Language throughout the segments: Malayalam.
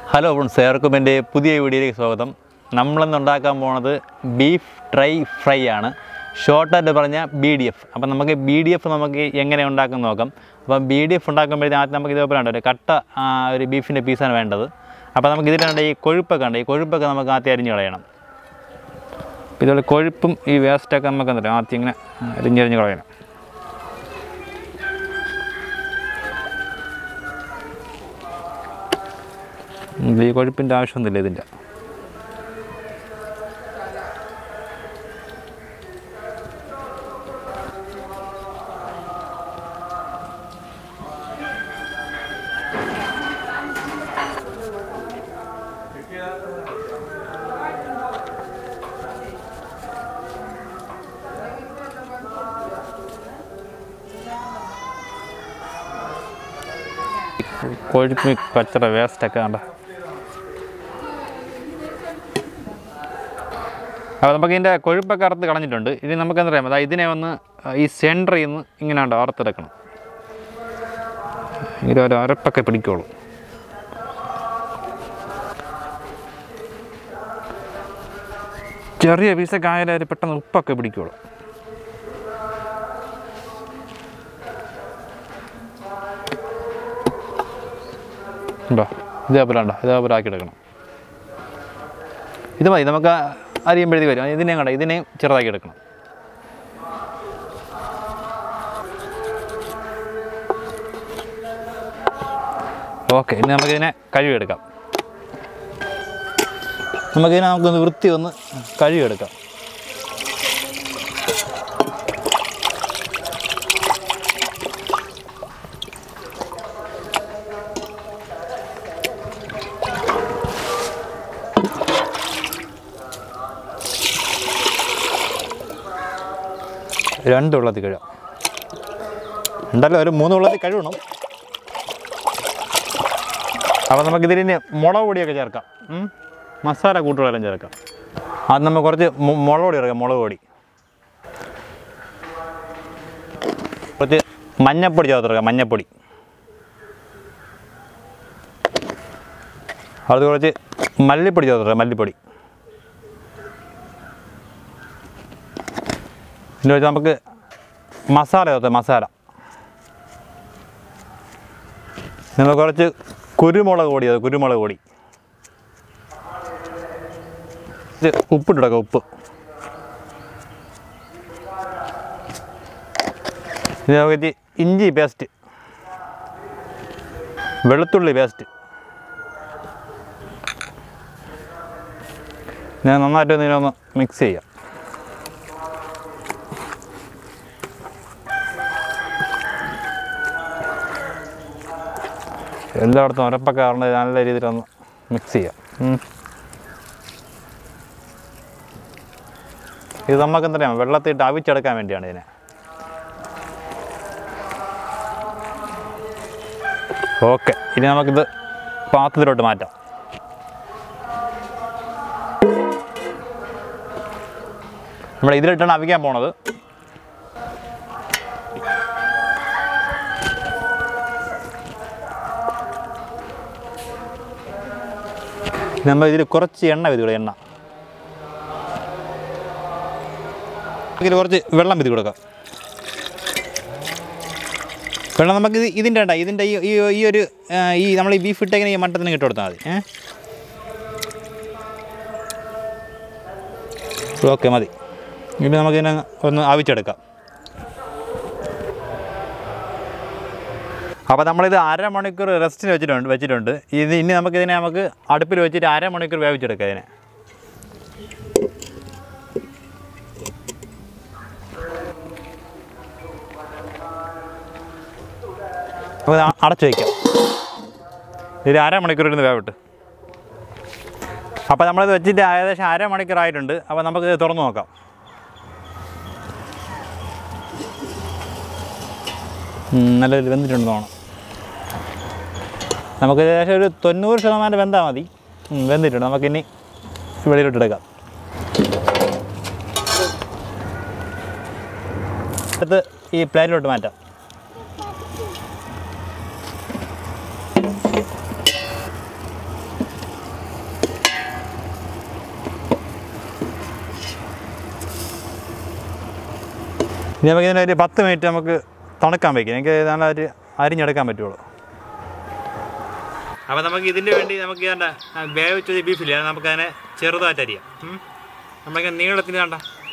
ഹലോ ഫ്രണ്ട്സ് ഏവർക്കും എൻ്റെ പുതിയ വീഡിയോയിലേക്ക് സ്വാഗതം നമ്മളിന്ന് ഉണ്ടാക്കാൻ പോണത് ബീഫ് ഡ്രൈ ഫ്രൈ ആണ് ഷോർട്ടായിട്ട് പറഞ്ഞാൽ ബി ഡി എഫ് അപ്പം നമുക്ക് ബി ഡി എഫ് നമുക്ക് എങ്ങനെ ഉണ്ടാക്കാൻ നോക്കാം അപ്പം ബി ഡി എഫ് ഉണ്ടാക്കുമ്പോഴത്തേക്കും ആദ്യം നമുക്ക് ഇതേപോലെ ഉണ്ട് ഒരു കട്ട ആ, ഒരു ബീഫിൻ്റെ പീസാണ് വേണ്ടത് അപ്പോൾ നമുക്ക് ഇതിലുണ്ട് ഈ കൊഴുപ്പൊക്കെ ഉണ്ട് ഈ കൊഴുപ്പൊക്കെ നമുക്ക് ആദ്യം അരിഞ്ഞ് കളയണം അപ്പോൾ ഇതുപോലെ കൊഴുപ്പും ഈ വേസ്റ്റൊക്കെ നമുക്ക് എന്തിട്ട് ആദ്യം ഇങ്ങനെ അരിഞ്ഞരിഞ്ഞ് കളയണം ഇത് ഈ കൊഴുപ്പിൻ്റെ ആവശ്യമൊന്നുമില്ല ഇതിൻ്റെ കൊഴുപ്പ് പച്ചറ വേസ്റ്റൊക്കെ കണ്ട അപ്പോൾ നമുക്ക് ഇതിൻ്റെ കൊഴുപ്പൊക്കെ അറുത്ത് കളഞ്ഞിട്ടുണ്ട് ഇനി നമുക്ക് എന്താ പറയുക അതായത് ഇതിനെ ഒന്ന് ഈ സെൻറ്ററിൽ നിന്ന് ഇങ്ങനെ ഉണ്ട് അറുത്തെടുക്കണം ഇതിൽ ഒരു അരപ്പൊക്കെ പിടിക്കുള്ളൂ ചെറിയ പീസൊക്കെ ആയാലും ഒരു പെട്ടെന്ന് ഉപ്പൊക്കെ പിടിക്കുള്ളൂ ഉണ്ടോ ഇതേപോലെ ഉണ്ടോ ഇതേപോലെ ആക്കി എടുക്കണം ഇത് മതി നമുക്ക് അരിയുമ്പോഴത്തേക്ക് വരും ഇതിനെ കണ്ട ഇതിനെയും ചെറുതാക്കി എടുക്കണം ഓക്കെ ഇനി നമുക്കിതിനെ കഴുകിയെടുക്കാം നമുക്കിതിനെ നമുക്കൊന്ന് വൃത്തി ഒന്ന് കഴുകിയെടുക്കാം രണ്ട് വെള്ളത്തിൽ കഴുകാം ഉണ്ടല്ലോ ഒരു മൂന്ന് വെള്ളത്തിൽ കഴുകണം അപ്പോൾ നമുക്കിതിന് മുളക് പൊടിയൊക്കെ ചേർക്കാം ഉം. മസാല കൂട്ടുകളെല്ലാം ചേർക്കാം അത് നമുക്ക് കുറച്ച് മു- മുളക് പൊടി ചേർക്കാം മുളക് പൊടി കുറച്ച് മഞ്ഞപ്പൊടി ചേർത്തെടുക്കാം മഞ്ഞപ്പൊടി അത് കുറച്ച് മല്ലിപ്പൊടി ചേർത്തെടുക്കാം മല്ലിപ്പൊടി ഇതിൽ വെച്ച് നമുക്ക് മസാല ചേർത്ത് മസാല നമ്മൾ കുറച്ച് കുരുമുളക് പൊടി അത് കുരുമുളക് പൊടി ഇത് ഉപ്പിട്ടെടുക്കാം ഉപ്പ് ഇത് നമുക്ക് ഇച്ചിരി ഇഞ്ചി പേസ്റ്റ് വെളുത്തുള്ളി പേസ്റ്റ് ഞാൻ നന്നായിട്ട് ഇതിനൊന്ന് മിക്സ് ചെയ്യാം എല്ലായിടത്തും ഉരപ്പൊക്കെ ആറുന്നത് നല്ല രീതിയിലൊന്ന് മിക്സ് ചെയ്യാം ഉം. ഇത് നമുക്ക് എന്താ പറയാം വെള്ളത്തിട്ട് അവിച്ചെടുക്കാൻ വേണ്ടിയാണ് ഇതിനെ ഓക്കെ ഇനി നമുക്കിത് പാത്രത്തിലോട്ട് മാറ്റാം നമ്മൾ ഇതിലിട്ടാണ് അവിക്കാൻ പോണത് നമ്മൾ ഇതിൽ കുറച്ച് എണ്ണ വിധി എണ്ണ ഇതിൽ കുറച്ച് വെള്ളം വിധി കൊടുക്കാം വെള്ളം നമുക്ക് ഇത് ഇതിൻ്റെ ഉണ്ട ഇതിൻ്റെ ഈ ഈ ഈ ഒരു ആ, ഈ നമ്മൾ ഈ ബീഫ് ഇട്ടേക്കിന് ഈ മട്ടത്തിന് ഇട്ട് കൊടുത്താൽ മതി ഏ ഓക്കെ മതി ഇനി നമുക്കിതിനെ ഒന്ന് ആവിച്ചെടുക്കാം അപ്പോൾ നമ്മളിത് അരമണിക്കൂർ റെസ്റ്റിന് വെച്ചിട്ടുണ്ട് വെച്ചിട്ടുണ്ട് ഇത് ഇനി നമുക്കിതിനെ നമുക്ക് അടുപ്പിൽ വെച്ചിട്ട് അരമണിക്കൂർ വേവിച്ചെടുക്കാം ഇതിനെ അപ്പോൾ ഇത് അടച്ചു വയ്ക്കാം ഇത് അരമണിക്കൂർ ഇരുന്ന് വേവിട്ട് അപ്പോൾ നമ്മളിത് വെച്ചിട്ട് ഏകദേശം അരമണിക്കൂർ ആയിട്ടുണ്ട് അപ്പോൾ നമുക്ക് ഇത് തുറന്നു നോക്കാം ഉം, നല്ല രീതിയിൽ വെന്തിട്ടുണ്ടെന്ന് തോന്നണം നമുക്ക് ഏകദേശം ഒരു തൊണ്ണൂറ് ശതമാനം വെന്താൽ മതി ഉം, വെന്തിട്ടുണ്ട് നമുക്കിനി വെളിയിലോട്ട് എടുക്കാം എടുത്ത് ഈ പ്ലേറ്റിലോട്ട് മാറ്റാം ഇനി നമുക്ക് ഇതിൻ്റെ ഒരു പത്ത് മിനിറ്റ് നമുക്ക് തണുക്കാൻ വയ്ക്കാം എനിക്ക് നല്ലൊരു അരിഞ്ഞെടുക്കാൻ പറ്റുള്ളൂ അപ്പോൾ നമുക്ക് ഇതിൻ്റെ വേണ്ടി നമുക്ക് വേണ്ട വേവിച്ചത് ബീഫില്ല നമുക്കതിനെ ചെറുതായിട്ട് അരിയാം ഉം. നമുക്ക് നീളത്തിന് വേണ്ട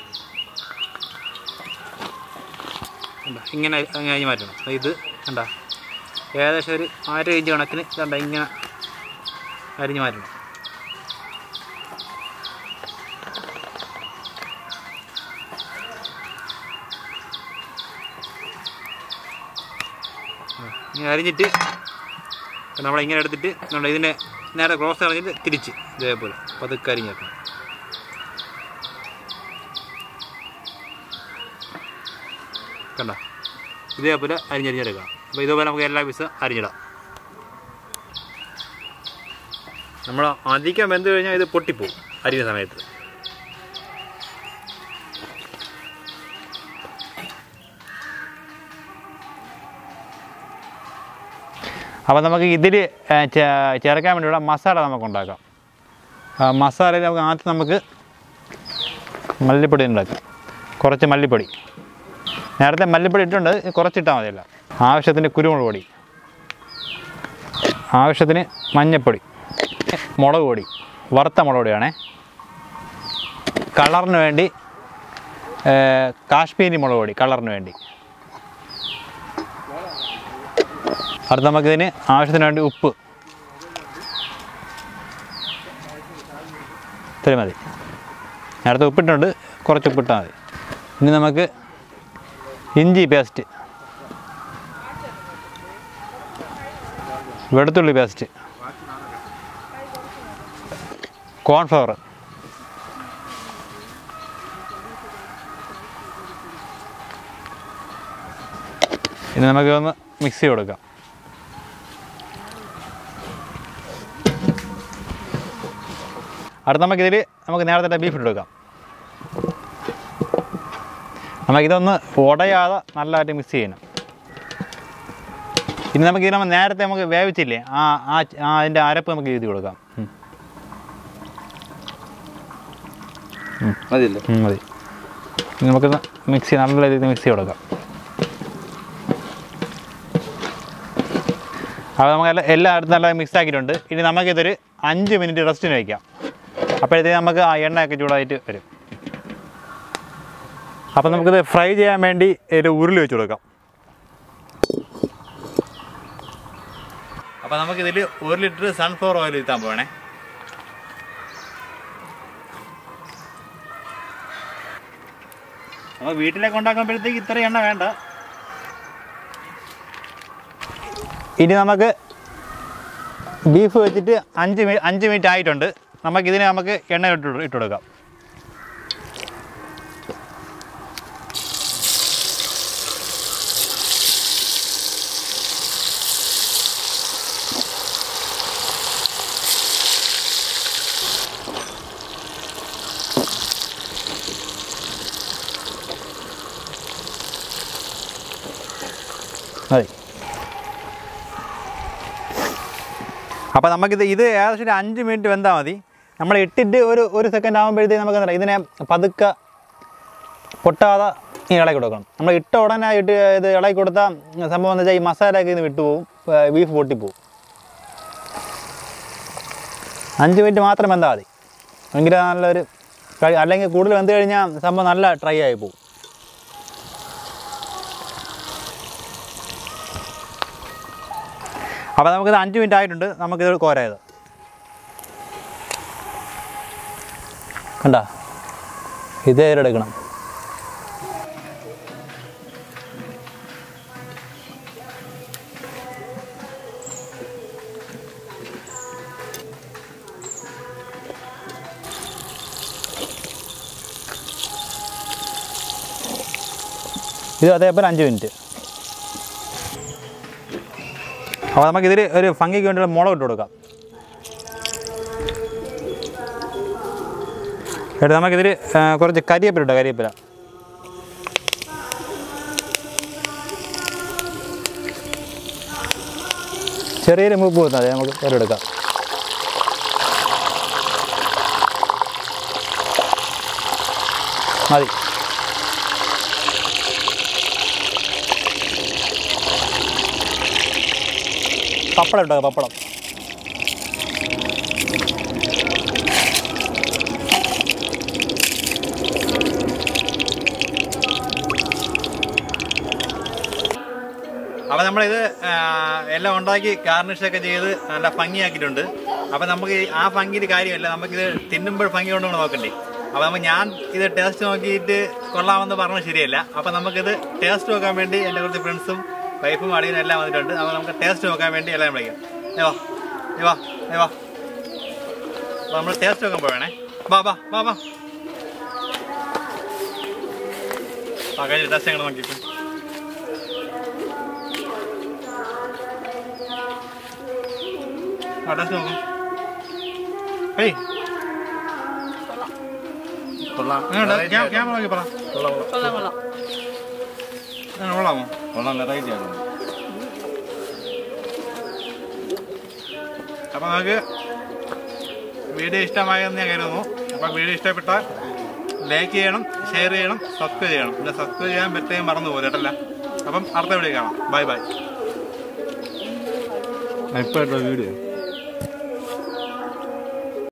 കണ്ടോ ഇങ്ങനെ അങ്ങ് അരിഞ്ഞ് മാറ്റണം അപ്പോൾ ഇത് കണ്ട ഏകദേശം ഒരു അര ഇഞ്ച് കണക്കിന് കണ്ട ഇങ്ങനെ അരിഞ്ഞ് മാറ്റണം ഇങ്ങനെ അരിഞ്ഞിട്ട് നമ്മളിങ്ങനെ എടുത്തിട്ട് നമ്മൾ ഇതിനെ നേരെ ക്രോസ് കളഞ്ഞിട്ട് തിരിച്ച് ഇതേപോലെ പതുക്കെ അരിഞ്ഞേക്കണം കണ്ട ഇതേപോലെ അരിഞ്ഞരിഞ്ഞെടുക്കണം അപ്പോൾ ഇതേപോലെ നമുക്ക് എല്ലാ പീസും അരിഞ്ഞിടാം നമ്മൾ അധികം വെന്ത് കഴിഞ്ഞാൽ ഇത് പൊട്ടിപ്പോവും അരിയുന്ന സമയത്ത് അപ്പോൾ നമുക്ക് ഇതിൽ ചേർക്കാൻ വേണ്ടിയുള്ള മസാല നമുക്ക് ഉണ്ടാക്കാം ആ മസാലയിൽ നമുക്ക് ആദ്യം നമുക്ക് മല്ലിപ്പൊടി ഉണ്ടാക്കാം കുറച്ച് മല്ലിപ്പൊടി നേരത്തെ മല്ലിപ്പൊടി ഇട്ടുണ്ട് ഇത് കുറച്ചിട്ടാൽ മതിയല്ല ആവശ്യത്തിന് കുരുമുളക് പൊടി ആവശ്യത്തിന് മഞ്ഞൾപ്പൊടി മുളക് പൊടി വറുത്ത മുളക് പൊടിയാണേ കളറിന് വേണ്ടി ഏ, കാശ്മീരി മുളക് പൊടി കളറിന് വേണ്ടി അടുത്ത നമുക്കിതിന് ആവശ്യത്തിന് വേണ്ടി ഉപ്പ് ഇത്രയും മതി നേരത്തെ ഉപ്പിട്ടുണ്ട് കുറച്ച് ഉപ്പിട്ടാൽ മതി ഇനി നമുക്ക് ഇഞ്ചി പേസ്റ്റ് വെളുത്തുള്ളി പേസ്റ്റ് കോൺഫ്ലവർ ഇനി നമുക്ക് ഒന്ന് മിക്സ് ചെയ്ത് കൊടുക്കാം അടുത്ത നമുക്കിതിൽ നമുക്ക് നേരത്തെ ബീഫ് ഇട്ട് കൊടുക്കാം നമുക്കിതൊന്ന് ഉടയാതെ നല്ലതായിട്ട് മിക്സ് ചെയ്യണം ഇനി നമുക്ക് ഇതിന് നേരത്തെ നമുക്ക് വേവിച്ചില്ലേ ആ ആ ആ അതിൻ്റെ അരപ്പ് നമുക്ക് എഴുതി കൊടുക്കാം ഉം. മതിയല്ലേ ഉം, മതി ഇനി നമുക്കൊന്ന് മിക്സി നല്ല രീതിയിൽ മിക്സ് ചെയ്ത് കൊടുക്കാം അപ്പോൾ നമുക്ക് എല്ലാ എല്ലായിടത്തും നല്ല മിക്സ് ആക്കിയിട്ടുണ്ട് ഇനി നമുക്കിതൊരു അഞ്ച് മിനിറ്റ് റെസ്റ്റിന് വയ്ക്കാം അപ്പോഴത്തേക്ക് നമുക്ക് ആ എണ്ണയൊക്കെ ചൂടായിട്ട് വരും അപ്പോൾ നമുക്കിത് ഫ്രൈ ചെയ്യാൻ വേണ്ടി ഒരു ഉരുളി വെച്ച് കൊടുക്കാം അപ്പോൾ നമുക്കിതിൽ ഒരു ലിറ്റർ സൺഫ്ലവർ ഓയിൽ ഇരുത്താൻ പോകണേ നമ്മൾ വീട്ടിലേക്ക് ഉണ്ടാക്കുമ്പോഴത്തേക്ക് ഇത്ര എണ്ണ വേണ്ട ഇനി നമുക്ക് ബീഫ് വെച്ചിട്ട് അഞ്ച് മിനിറ്റ് അഞ്ച് മിനിറ്റ് ആയിട്ടുണ്ട് നമുക്കിതിന് നമുക്ക് എണ്ണ ഇട്ട് ഇട്ട് കൊടുക്കാം മതി അപ്പോൾ നമുക്കിത് ഇത് ഏകദേശം ഒരു അഞ്ച് മിനിറ്റ് വെന്താൽ മതി നമ്മൾ ഇട്ടിട്ട് ഒരു ഒരു സെക്കൻഡ് ആകുമ്പോഴത്തേക്ക് നമുക്ക് എന്താ ഇതിനെ പതുക്കെ പൊട്ടാതെ ഈ ഇളക്കി കൊടുക്കണം നമ്മൾ ഇട്ട ഉടനെ ഇട്ട് ഇത് ഇളക്കി കൊടുത്താൽ സംഭവം എന്ന് വെച്ചാൽ ഈ മസാലയൊക്കെ ഇത് വിട്ടുപോകും ബീഫ് പൊട്ടിപ്പോവും അഞ്ച് മിനിറ്റ് മാത്രം വെന്താൽ മതി ഭയങ്കര നല്ലൊരു കഴി- അല്ലെങ്കിൽ കൂടുതൽ വെന്ത് കഴിഞ്ഞാൽ സംഭവം നല്ല ട്രൈ ആയി പോകും അപ്പോൾ നമുക്കിത് അഞ്ച് മിനിറ്റ് ആയിട്ടുണ്ട് നമുക്കിത് കോരായത് കണ്ട ഇത് എടുക്കണം ഇത് അതേപോലെ അഞ്ച് മിനിറ്റ് അപ്പോൾ നമുക്കിതിൽ ഒരു ഭംഗിക്ക് വേണ്ടിയുള്ള മുളക് ഇട്ട് കൊടുക്കാം എന്നിട്ട് നമുക്കിതിൽ ആ, കുറച്ച് കരിയേപ്പില ഇട്ടോ കരിയേപ്പില ചെറിയൊരു മൂപ്പ് കൊടുത്താൽ മതി നമുക്ക് കറി എടുക്കാം മതി പപ്പടം ഇട്ടോ പപ്പടം അപ്പോൾ നമ്മളിത് ആ, എല്ലാം ഉണ്ടാക്കി ഗാർണിഷൊക്കെ ചെയ്ത് നല്ല ഭംഗിയാക്കിയിട്ടുണ്ട് അപ്പോൾ നമുക്ക് ഈ ആ ഭംഗിയിൽ കാര്യമല്ല നമുക്കിത് തിന്നുമ്പോൾ ഭംഗി കൊണ്ടാണ് നോക്കണ്ടേ അപ്പോൾ നമുക്ക് ഞാൻ ഇത് ടേസ്റ്റ് നോക്കിയിട്ട് കൊള്ളാമെന്ന് പറഞ്ഞത് ശരിയല്ല അപ്പോൾ നമുക്കിത് ടേസ്റ്റ് നോക്കാൻ വേണ്ടി എൻ്റെ കുറച്ച് ഫ്രണ്ട്സും വൈഫും അടിയനും എല്ലാം വന്നിട്ടുണ്ട് അപ്പോൾ നമുക്ക് ടേസ്റ്റ് നോക്കാൻ വേണ്ടി എല്ലാം വിളിക്കാം ഏ വാ ഏ വാ ഏ വാ അപ്പോൾ നമ്മൾ ടേസ്റ്റ് നോക്കാൻ പോവേണേ വാ വാ വാ വാ ആ കഴിഞ്ഞ ടേസ്റ്റ് ഞങ്ങൾ നോക്കിയിട്ട് ആ ടേസ്റ്റ് നോക്കും ഏയ് കൊള്ളാം എങ്ങനെയുണ്ട്? ക്യാ- ക്യാമറ നോക്കി പറ കൊള്ളാം കൊള്ളാം കൊള്ളാം അങ്ങനെ കൊള്ളാമോ കൊള്ളാം വെറൈറ്റി ആണ് അപ്പോൾ നമുക്ക് വീഡിയോ ഇഷ്ടമായെന്ന് ഞാൻ കരുതുന്നു അപ്പോൾ വീഡിയോ ഇഷ്ടപ്പെട്ടാൽ ലൈക്ക് ചെയ്യണം ഷെയർ ചെയ്യണം സബ്സ്ക്രൈബ് ചെയ്യണം പിന്നെ സബ്സ്ക്രൈബ് ചെയ്യാൻ പറ്റുകയും മറന്നു പോകും കേട്ടല്ല അപ്പം അടുത്ത വീഡിയോ കാണാം ബൈ ബൈ ഇപ്പൊ വീഡിയോ